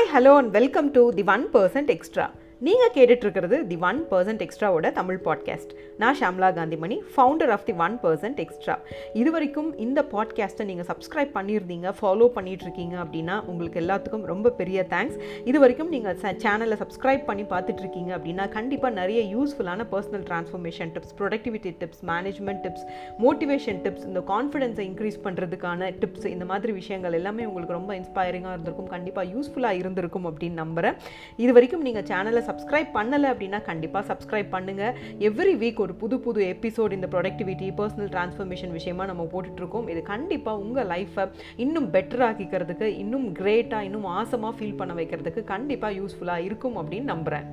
Hi hello and welcome to the one percent extra நீங்கள் கேட்டுட்ருக்கிறது the one percent எக்ஸ்ட்ராவோட Tamil podcast நான் Shamla Kanthimani founder of the one percent extra இது வரைக்கும் இந்த பாட்காஸ்ட்டை நீங்கள் சப்ஸ்கிரைப் பண்ணியிருந்தீங்க ஃபாலோ பண்ணிகிட்ருக்கீங்க அப்படின்னா உங்களுக்கு எல்லாத்துக்கும் ரொம்ப பெரிய தேங்க்ஸ் இது வரைக்கும் நீங்கள் சேனலை சப்ஸ்கிரைப் பண்ணி பார்த்துட்ருக்கீங்க அப்படின்னா கண்டிப்பாக நிறைய யூஸ்ஃபுல்லான personal transformation tips productivity tips management tips motivation tips இந்த கான்ஃபிடென்ஸை இன்க்ரீஸ் பண்ணுறதுக்கான டிப்ஸ் இந்த மாதிரி விஷயங்கள் எல்லாமே உங்களுக்கு ரொம்ப இன்ஸ்பைரிங்காக இருந்திருக்கும் கண்டிப்பாக யூஸ்ஃபுல்லாக இருந்திருக்கும் அப்படின்னு நம்புகிறேன் இது வரைக்கும் நீங்கள் சேனலை சப்ஸ்கிரைப் பண்ணலை அப்படின்னா கண்டிப்பாக சப்ஸ்கிரைப் பண்ணுங்கள் எவ்ரி வீக் ஒரு புது புது எபிசோட் இந்த ப்ரொடக்டிவிட்டி பர்சனல் ட்ரான்ஸ்ஃபர்மேஷன் விஷயமா நம்ம போட்டுட்ருக்கோம் இது கண்டிப்பாக உங்கள் லைஃப்பை இன்னும் பெட்டர் ஆக்கிக்கிறதுக்கு இன்னும் கிரேட்டாக இன்னும் ஆசமாக ஃபீல் பண்ண வைக்கிறதுக்கு கண்டிப்பாக யூஸ்ஃபுல்லாக இருக்கும் அப்படின்னு நம்புகிறேன்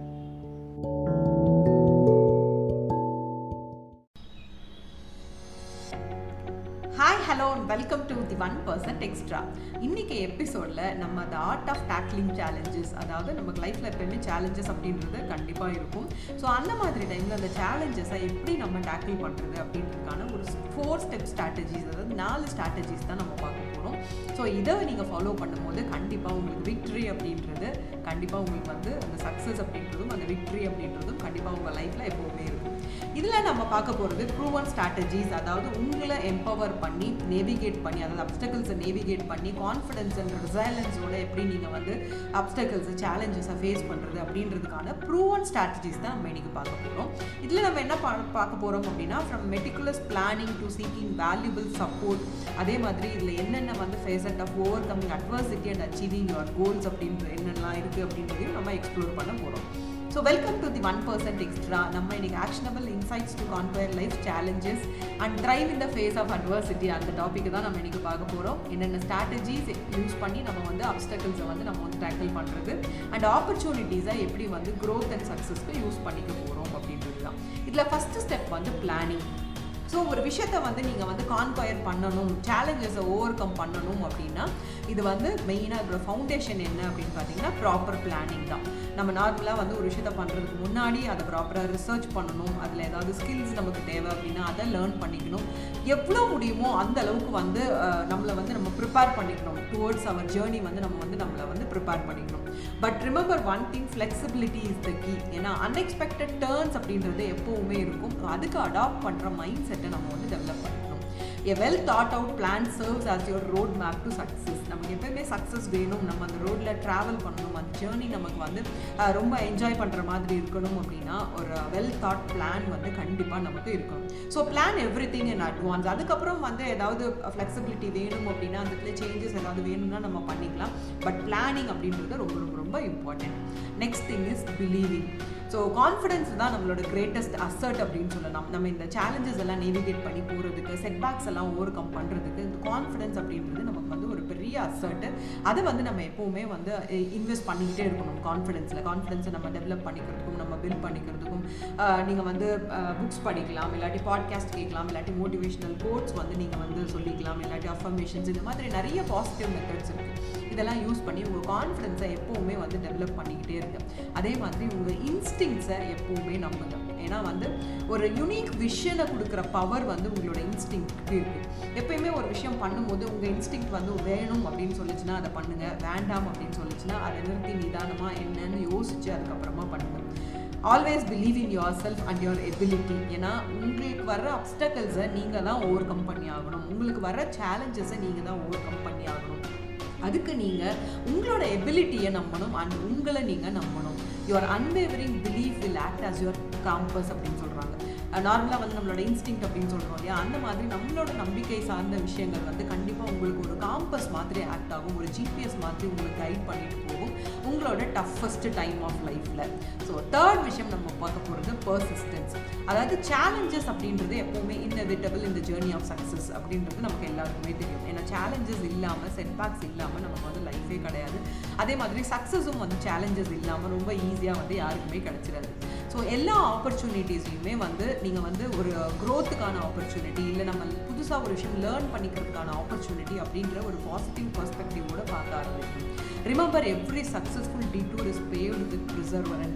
hi hello and welcome to the one percent extra இன்னைக்கு எபிசோடில் நம்ம the art of tackling challenges அதாவது நமக்கு லைஃப்பில் எப்பயுமே சேலஞ்சஸ் அப்படின்றது கண்டிப்பாக இருக்கும் ஸோ அந்த மாதிரி டைமில் அந்த சேலஞ்சஸை எப்படி நம்ம டேக்கிள் பண்ணுறது அப்படின்றதுக்கான ஒரு ஃபோர் ஸ்டெப் ஸ்ட்ராட்டஜிஸ் அதாவது நாலு ஸ்ட்ராட்டஜிஸ் தான் நம்ம பார்க்க போகிறோம் ஸோ இதை நீங்கள் ஃபாலோ பண்ணும்போது கண்டிப்பாக உங்களுக்கு விக்ட்ரி அப்படின்றது கண்டிப்பாக உங்களுக்கு வந்து அந்த சக்ஸஸ் அப்படின்றதும் அந்த விக்ட்ரி அப்படின்றதும் கண்டிப்பாக உங்கள் லைஃப்பில் எப்போவுமே இருக்கும் இதில் நம்ம பார்க்க போகிறது ப்ரூவன் ஸ்ட்ராட்டஜிஸ் அதாவது உங்களை எம்பவர் பண்ணி நேவிகேட் பண்ணி அதாவது அப்டக்கல்ஸை நேவிகேட் பண்ணி கான்ஃபிடன்ஸ் அண்ட் ரிசைலன்ஸோட எப்படி நீங்கள் வந்து அப்டக்கல்ஸை சேலஞ்சஸை ஃபேஸ் பண்ணுறது அப்படின்றதுக்கான ப்ரூவன் ஸ்ட்ராட்டஜிஸ் தான் நம்ம இன்றைக்கி பார்க்க போகிறோம் இதில் நம்ம என்ன பா பார்க்க போகிறோம் அப்படின்னா from meticulous planning to seeking valuable support அதே மாதிரி இதில் என்னென்ன வந்து facet of overcoming adversity and achieving your goals அப்படின்ற என்னெல்லாம் இருக்குது அப்படின்றதையும் நம்ம எக்ஸ்ப்ளோர் பண்ண போகிறோம் so welcome to the one percent extra நம்ம இன்னைக்கு actionable insights to conquer life challenges and thrive in the face of adversity அந்த டாப்பிக்கு தான் நம்ம இன்னைக்கு பார்க்க போகிறோம் என்னென்ன ஸ்ட்ராட்டஜிஸ் யூஸ் பண்ணி நம்ம வந்து அப்டக்கல்ஸை வந்து நம்ம வந்து டேக்கிள் பண்ணுறது அண்ட் ஆப்பர்ச்சுனிட்டிஸை எப்படி வந்து க்ரோத் அண்ட் சக்ஸஸ்க்கு யூஸ் பண்ணிக்க போகிறோம் அப்படின்றது தான் இதில் ஃபஸ்ட்டு ஸ்டெப் வந்து பிளானிங் ஸோ ஒரு விஷயத்த வந்து நீங்கள் வந்து கான்கொயர் பண்ணணும் சேலஞ்சஸை ஓவர் கம் பண்ணணும் அப்படின்னா இது வந்து மெயினாக இதோட ஃபவுண்டேஷன் என்ன அப்படின்னு பார்த்தீங்கன்னா ப்ராப்பர் பிளானிங் தான் நம்ம நார்மலாக வந்து ஒரு விஷயத்த பண்ணுறதுக்கு முன்னாடி அதை ப்ராப்பராக ரிசர்ச் பண்ணணும் அதில் ஏதாவது ஸ்கில்ஸ் நமக்கு தேவை அப்படின்னா அதை லேர்ன் பண்ணிக்கணும் எவ்வளோ முடியுமோ அந்த அளவுக்கு வந்து நம்மளை வந்து நம்ம ப்ரிப்பேர் பண்ணிக்கணும் டுவோர்ட்ஸ் அவர் ஜேர்னி வந்து நம்ம வந்து நம்மளை வந்து ப்ரிப்பேர் பண்ணிக்கணும் but remember one thing flexibility is the key ஏன்னா அன்எக்ஸ்பெக்டட் டேர்ன்ஸ் அப்படின்றது எப்போவுமே இருக்கும் அதுக்கு அடாப்ட் பண்ணுற மைண்ட் செட்டை நம்ம வந்து டெவலப் பண்ணிக்கணும் a well thought out plan serves as your road map to success நமக்கு எப்பயுமே சக்ஸஸ் வேணும் நம்ம அந்த ரோட்டில் ட்ராவல் பண்ணணும் அந்த ஜேர்னி நமக்கு வந்து ரொம்ப என்ஜாய் பண்ணுற மாதிரி இருக்கணும் அப்படின்னா ஒரு வெல் தாட் பிளான் வந்து கண்டிப்பாக நமக்கு இருக்கணும் so plan everything in advance அதுக்கப்புறம் வந்து ஏதாவது ஃப்ளெக்சிபிலிட்டி வேணும் அப்படின்னா அந்த இடத்துல சேஞ்சஸ் ஏதாவது வேணும்னா நம்ம பண்ணிக்கலாம் பட் பிளானிங் அப்படின்றது ரொம்ப ரொம்ப ரொம்ப important next thing is believing so confidence தான் நம்மளோட கிரேட்டஸ்ட் அசர்ட் அப்படின்னு சொல்லலாம் நம்ம இந்த சேலஞ்சஸ் எல்லாம் நேவிகேட் பண்ணி போகிறதுக்கு செட்பேக்ஸ் எல்லாம் ஓவர் கம் பண்ணுறதுக்கு இந்த கான்ஃபிடன்ஸ் அப்படின்றது நமக்கு வந்து ஒரு பெரிய அசர்ட்டு அதை வந்து நம்ம எப்போவுமே வந்து இன்வெஸ்ட் பண்ணிக்கிட்டே இருக்கணும் கான்ஃபிடென்ஸில் கான்ஃபிடென்ஸை நம்ம டெவலப் பண்ணிக்கிறதுக்கும் நம்ம பில்ட் பண்ணிக்கிறதுக்கும் நீங்கள் வந்து புக்ஸ் படிக்கலாம் இல்லாட்டி பாட்காஸ்ட் கேட்கலாம் இல்லாட்டி மோட்டிவேஷனல் கோட்ஸ் வந்து நீங்கள் வந்து சொல்லிக்கலாம் இல்லாட்டி அஃபர்மேஷன்ஸ் இந்த மாதிரி நிறைய பாசிட்டிவ் மெத்தட்ஸ் இருக்குது இதெல்லாம் யூஸ் பண்ணி உங்கள் கான்ஃபிடென்ஸை எப்போவுமே வந்து டெவலப் பண்ணிக்கிட்டே இருக்கு அதே மாதிரி உங்கள் இன்ஸ்டிங்ஸை எப்போவுமே நம்புங்க ஏன்னா வந்து ஒரு யூனிக் விஷனை கொடுக்குற பவர் வந்து உங்களோட இன்ஸ்டிங்க்கு இருக்குது எப்பயுமே ஒரு விஷயம் பண்ணும்போது உங்கள் இன்ஸ்டிங் வந்து வேணும் அப்படின்னு சொல்லிச்சுன்னா அதை பண்ணுங்கள் வேண்டாம் அப்படின்னு சொல்லிச்சுன்னா அதை நிறுத்தி நிதானமாக என்னன்னு யோசிச்சு அதுக்கப்புறமா பண்ணுங்கள் always believe in yourself and your ability ஏன்னா உங்களுக்கு வர அப்டக்கல்ஸை நீங்கள் தான் ஓவர் கம் பண்ணி ஆகணும் உங்களுக்கு வர சேலஞ்சஸை நீங்கள் தான் ஓவர் கம் பண்ணி ஆகணும் அதுக்கு நீங்கள் உங்களோட எபிலிட்டியை நம்பணும் அண்ட் உங்களை நீங்கள் நம்பணும் your unwavering belief will act as your compass அப்படின்னு சொல்கிறாங்க நார்மலாக வந்து நம்மளோட இன்ஸ்டிங் அப்படின்னு சொல்கிறோம் இல்லையா அந்த மாதிரி நம்மளோட நம்பிக்கை சார்ந்த விஷயங்கள் வந்து கண்டிப்பாக உங்களுக்கு ஒரு காம்பஸ் மாதிரி ஆக்ட் ஆகும் ஒரு ஜிபிஎஸ் மாதிரி உங்களுக்கு கைட் பண்ணிட்டு போகும் உங்களோட டஃபஸ்ட் டைம் ஆஃப் லைஃப்பில் ஸோ தேர்ட் விஷயம் நம்ம பார்க்க போகிறது பர்சிஸ்டன்ஸ் அதாவது சேலஞ்சஸ் அப்படின்றது எப்போவுமே இன்னெவிட்டபிள் இந்த ஜேர்னி ஆஃப் சக்ஸஸ் அப்படின்றது நமக்கு எல்லாருக்குமே தெரியும் ஏன்னா சேலஞ்சஸ் இல்லாமல் செட்பேக்ஸ் இல்லாமல் நமக்கு வந்து லைஃபே கிடையாது அதே மாதிரி சக்ஸஸும் வந்து சேலஞ்சஸ் இல்லாமல் ரொம்ப ஈஸியாக வந்து யாருக்குமே கிடச்சிடாது ஸோ எல்லா ஆப்பர்ச்சுனிட்டிஸையுமே வந்து நீங்கள் வந்து ஒரு க்ரோத்துக்கான ஆப்பர்ச்சுனிட்டி இல்லை நம்ம புதுசாக ஒரு விஷயம் லேர்ன் பண்ணிக்கிறதுக்கான ஆப்பர்ச்சுனிட்டி அப்படின்ற ஒரு பாசிட்டிவ் பர்ஸ்பெக்டிவோட பார்க்க ஆரம்பிக்கும் remember every successful detour is paved with perseverance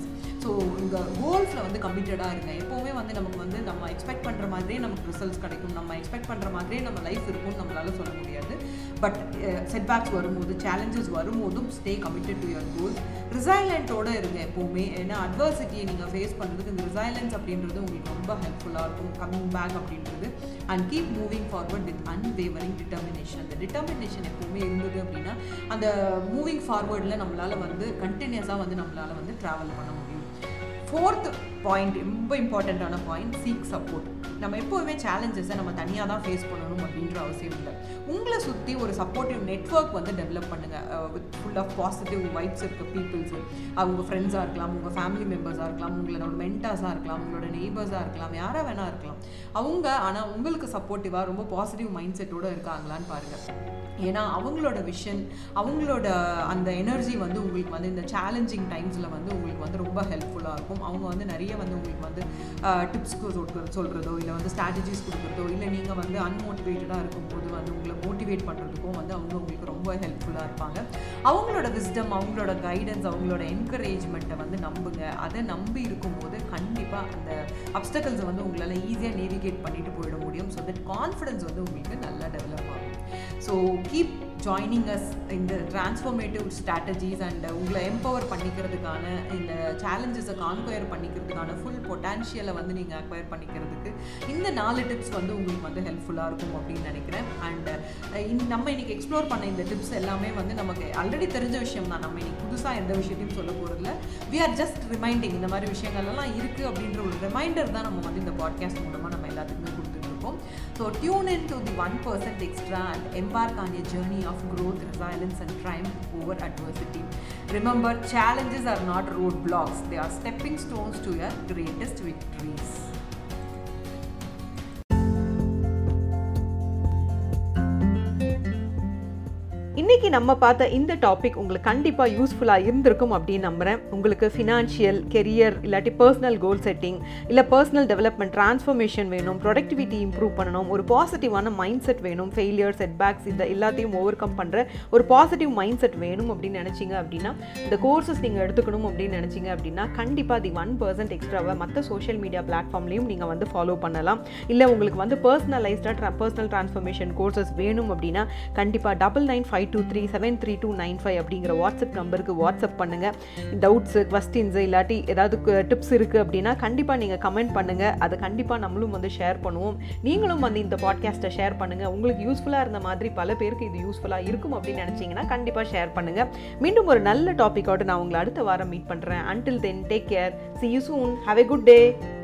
so இந்த கோல்ஸில் வந்து கமிட்டடாக இருங்க எப்போவுமே வந்து நமக்கு வந்து நம்ம எக்ஸ்பெக்ட் பண்ணுற மாதிரியே நமக்கு ரிசல்ட்ஸ் கிடைக்கும் நம்ம எக்ஸ்பெக்ட் பண்ணுற மாதிரியே நம்ம லைஃப் இருக்கும்னு நம்மளால சொல்ல முடியாது பட் செட்பேக்ஸ் வரும்போது சேலஞ்சஸ் வரும்போதும் stay committed to your goals ரிசைலண்ட்டோட இருங்க எப்போவுமே ஏன்னா அட்வர்சிட்டியை நீங்கள் ஃபேஸ் பண்ணுறதுக்கு இந்த ரிசைலன்ஸ் அப்படின்றது உங்களுக்கு ரொம்ப ஹெல்ப்ஃபுல்லாக இருக்கும் கம்மிங் பேக் அப்படின்றது and keep moving forward with unwavering determination அந்த டிட்டர்மினேஷன் எப்போவுமே இருந்தது அப்படின்னா அந்த மூவிங் ஃபார்வர்டில் நம்மளால் வந்து கண்டினியூஸாக வந்து நம்மளால் வந்து ட்ராவல் பண்ண முடியும் ஃபோர்த் பாயிண்ட் ரொம்ப இம்பார்ட்டண்ட்டான பாயிண்ட் சீக் சப்போர்ட் நம்ம எப்போதுமே சேலஞ்சஸை நம்ம தனியாக தான் ஃபேஸ் பண்ணணும் அப்படின்ற அவசியம் இல்லை உங்களை சுற்றி ஒரு சப்போர்ட்டிவ் நெட்ஒர்க் வந்து டெவலப் பண்ணுங்கள் with full of positive vibes இருக்க பீப்புள்ஸு அவங்க ஃப்ரெண்ட்ஸாக இருக்கலாம் உங்கள் ஃபேமிலி மெம்பர்ஸாக இருக்கலாம் உங்களோட மென்டாஸாக இருக்கலாம் உங்களோட நெய்பர்ஸாக இருக்கலாம் யாராக வேணா இருக்கலாம் அவங்க ஆனால் உங்களுக்கு சப்போர்ட்டிவாக ரொம்ப பாசிட்டிவ் மைண்ட் செட்டோடு இருக்காங்களான்னு பாருங்கள் ஏன்னா அவங்களோட விஷன் அவங்களோட அந்த எனர்ஜி வந்து உங்களுக்கு வந்து இந்த சேலஞ்சிங் டைம்ஸில் வந்து உங்களுக்கு வந்து ரொம்ப ஹெல்ப்ஃபுல்லாக இருக்கும் அவங்க வந்து நிறைய வந்து உங்களுக்கு வந்து டிப்ஸ் சொல்கிறதோ இல்லை வந்து ஸ்ட்ராட்டஜிஸ் கொடுக்குறதோ இல்லை நீங்கள் வந்து அன்மோட்டிவேட்டடாக இருக்கும்போது வந்து உங்களை மோட்டிவேட் பண்ணுறதுக்கும் வந்து அவங்க உங்களுக்கு ரொம்ப ஹெல்ப்ஃபுல்லாக இருப்பாங்க அவங்களோட விஸ்டம் அவங்களோட கைடன்ஸ் அவங்களோட என்கரேஜ்மெண்ட்டை வந்து நம்புங்க அதை நம்பி இருக்கும்போது கண்டிப்பாக அந்த அப்டக்கல்ஸை வந்து உங்களால் ஈஸியாக நேவிகேட் பண்ணிட்டு போயிட முடியும் ஸோ தட் கான்ஃபிடன்ஸ் வந்து உங்களுக்கு நல்லா டெவலப் ஆகும் ஸோ கீப் ஜாயினிங் அஸ் இந்த டிரான்ஸ்ஃபர்மேட்டிவ் ஸ்ட்ராட்டஜிஸ் அண்ட் உங்களை எம்பவர் பண்ணிக்கிறதுக்கான இந்த சேலஞ்சஸை கான்கொயர் பண்ணிக்கிறதுக்கான ஃபுல் பொட்டான்ஷியலை வந்து நீங்கள் அக்வயர் பண்ணிக்கிறதுக்கு இந்த நாலு டிப்ஸ் வந்து உங்களுக்கு வந்து ஹெல்ப்ஃபுல்லாக இருக்கும் அப்படின்னு நினைக்கிறேன் அண்ட் நம்ம இன்னைக்கு எக்ஸ்ப்ளோர் பண்ண இந்த டிப்ஸ் எல்லாமே வந்து நமக்கு ஆல்ரெடி தெரிஞ்ச விஷயம் தான் நம்ம இன்னைக்கு புதுசாக எந்த விஷயத்தையும் சொல்ல போகிறதில்ல வி ஆர் ஜஸ்ட் ரிமைண்டிங் இந்த மாதிரி விஷயங்கள்லாம் இருக்குது அப்படின்ற ஒரு ரிமைண்டர் தான் நம்ம வந்து இந்த பாட்காஸ்ட் மூலமாக நம்ம எல்லாத்துக்குமே கொடுத்துட்டு இருக்கோம் so tune in to the one percent extra and embark on a journey of growth, resilience, and triumph over adversity. Remember, challenges are not roadblocks, they are stepping stones to your greatest victories. இன்னைக்கு நம்ம பார்த்த இந்த topic உங்களுக்கு கண்டிப்பாக யூஸ்ஃபுல்லாக இருந்திருக்கும் அப்படின்னு நம்புகிறேன் உங்களுக்கு ஃபினான்ஷியல் கெரியர் இல்லாட்டி பர்சனல் கோல் செட்டிங் இல்லை பர்சனல் டெவலப்மெண்ட் ட்ரான்ஸ்ஃபர்மேஷன் வேணும் ப்ரொடக்டிவிட்டி இம்ப்ரூவ் பண்ணணும் ஒரு பாசிட்டிவான மைண்ட் செட் வேணும் ஃபெயிலியர் செட்பேக்ஸ் இந்த எல்லாத்தையும் ஓவர் கம் பண்ணுற ஒரு பாசிட்டிவ் மைண்ட் செட் வேணும் அப்படின்னு நினச்சிங்க அப்படின்னா இந்த கோர்சஸ் நீங்கள் எடுத்துக்கணும் அப்படின்னு நினச்சிங்க அப்படின்னா கண்டிப்பாக தி ஒன் பர்சன்ட் எக்ஸ்ட்ராவை மற்ற சோஷியல் மீடியா பிளாட்ஃபார்ம்லையும் நீங்கள் வந்து ஃபாலோ பண்ணலாம் இல்லை உங்களுக்கு வந்து பர்சனலைஸ்டாக பர்சனல் ட்ரான்ஸ்ஃபர்மேஷன் கோர்சஸ் வேணும் அப்படின்னா கண்டிப்பாக double nine five two three seven three two nine five அப்படிங்கிற வாட்ஸ்அப் நம்பருக்கு வாட்ஸ்அப் பண்ணுங்கள் டவுட்ஸு கொஸ்டின்ஸு இல்லாட்டி ஏதாவது டிப்ஸ் இருக்குது அப்படின்னா கண்டிப்பாக நீங்கள் கமெண்ட் பண்ணுங்கள் அதை கண்டிப்பாக நம்மளும் வந்து ஷேர் பண்ணுவோம் நீங்களும் வந்து இந்த பாட்காஸ்ட்டை ஷேர் பண்ணுங்கள் உங்களுக்கு யூஸ்ஃபுல்லாக இருந்த மாதிரி பல பேருக்கு இது யூஸ்ஃபுல்லாக இருக்கும் அப்படின்னு நினச்சிங்கன்னா கண்டிப்பாக ஷேர் பண்ணுங்கள் மீண்டும் ஒரு நல்ல டாப்பிக்கோடு நான் உங்களை அடுத்த வாரம் மீட் பண்ணுறேன் until then take care see you soon have a good day